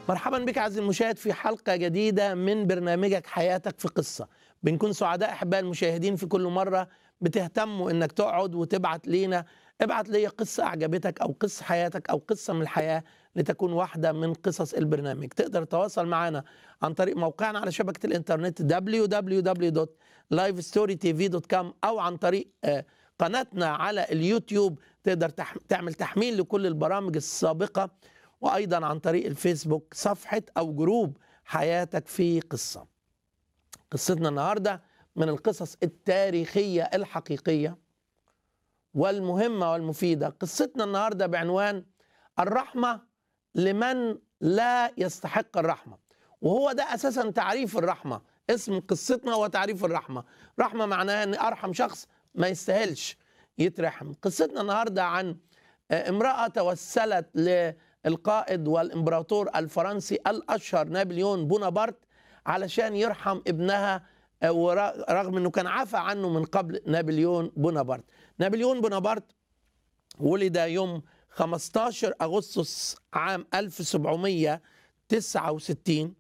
مرحبا بك عزيزي المشاهد في حلقة جديدة من برنامجك حياتك في قصة بنكون سعداء أحباء المشاهدين في كل مرة بتهتموا إنك تقعد وتبعت لينا ابعت لي قصة أعجبتك أو قصة حياتك أو قصة من الحياة لتكون واحدة من قصص البرنامج تقدر تتواصل معنا عن طريق موقعنا على شبكة الإنترنت www.livestorytv.com أو عن طريق آه، قناتنا على اليوتيوب تقدر تح- تعمل تحميل لكل البرامج السابقة وأيضا عن طريق الفيسبوك صفحة أو جروب حياتك في قصة قصتنا النهاردة من القصص التاريخية الحقيقية والمهمة والمفيدة قصتنا النهاردة بعنوان الرحمة لمن لا يستحق الرحمة وهو ده أساسا تعريف الرحمة اسم قصتنا هو تعريف الرحمة رحمة معناها أن أرحم شخص ما يستاهلش يترحم قصتنا النهاردة عن آه، امرأة توسلت للقائد والإمبراطور الفرنسي الأشهر نابليون بونابرت علشان يرحم ابنها آه، ور- رغم أنه كان عفى عنه من قبل نابليون بونابرت نابليون بونابرت ولد يوم 15 أغسطس عام 1769